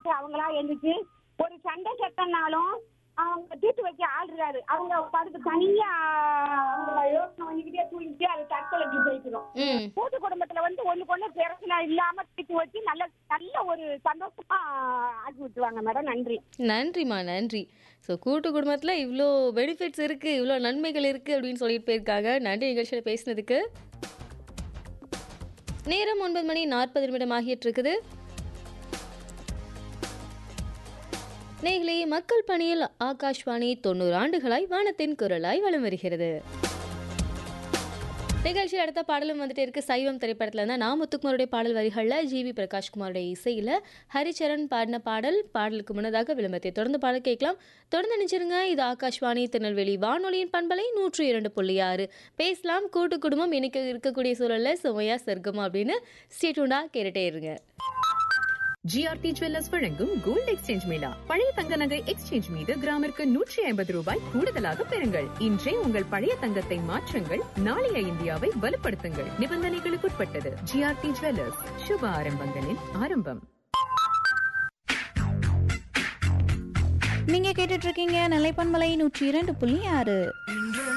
அவங்களா எழுந்துச்சு ஒரு சண்டை சட்டம்னாலும் அவங்க தீர்த்து வைக்க ஆள் இருக்காரு அவங்க படுத்து தனியா அவங்க யோசனை பண்ணிக்கிட்டே தூங்கிட்டு அது தற்கொலைக்கு போய்க்கிறோம் ம் கூட்டு குடும்பத்துல வந்து ஒண்ணுக்கு ஒண்ணு பிரச்சனை இல்லாம தீர்த்து வச்சு நல்ல நல்ல ஒரு சந்தோஷமா ஆக்கி விட்டுருவாங்க மேடம் நன்றி நன்றிம்மா நன்றி ஸோ கூட்டு குடும்பத்தில் இவ்வளோ பெனிஃபிட்ஸ் இருக்குது இவ்வளோ நன்மைகள் இருக்குது அப்படின்னு சொல்லிட்டு போயிருக்காங்க நன்றி நிகழ்ச்சியில் பேசினதுக்கு நேரம் ஒன்பது மணி நாற்பது நிமிடம் ஆகிட்டு இருக்குது நேர்களே மக்கள் பணியில் ஆகாஷ்வாணி தொண்ணூறு ஆண்டுகளாய் வானத்தின் குரலாய் வலம் வருகிறது நிகழ்ச்சி அடுத்த பாடலும் வந்துட்டு இருக்கு சைவம் திரைப்படத்துல இருந்தா நான் முத்துக்குமாருடைய பாடல் வரிகளில் ஜிவி பிரகாஷ்குமாருடைய இசையில ஹரிச்சரன் பாடின பாடல் பாடலுக்கு முன்னதாக விளம்பரத்தை தொடர்ந்து பாடல் கேட்கலாம் தொடர்ந்து நினைச்சிருங்க இது ஆகாஷ்வாணி திருநெல்வேலி வானொலியின் பண்பலை நூற்று இரண்டு புள்ளி ஆறு பேசலாம் கூட்டு குடும்பம் இன்னைக்கு இருக்கக்கூடிய சூழல்ல சுமையா சொர்க்கமா அப்படின்னு ஸ்டேட்டுண்டா கேட்டுட்டே இருங்க ஜிஆர்டி ஜுவல்லர்ஸ் வழங்கும் கோல்ட் எக்ஸ்சேஞ்ச் மேளா பழைய தங்க நகை எக்ஸ்சேஞ்ச் மீது கிராமிற்கு நூற்றி ஐம்பது ரூபாய் கூடுதலாக பெறுங்கள் இன்றே உங்கள் பழைய தங்கத்தை மாற்றுங்கள் நாளைய இந்தியாவை வலுப்படுத்துங்கள் நிபந்தனைகளுக்குட்பட்டது ஜிஆர்டி ஜுவல்லர்ஸ் சுப ஆரம்பங்களின் ஆரம்பம் நீங்க கேட்டுட்டு இருக்கீங்க நிலைப்பன்மலை நூற்றி இரண்டு புள்ளி ஆறு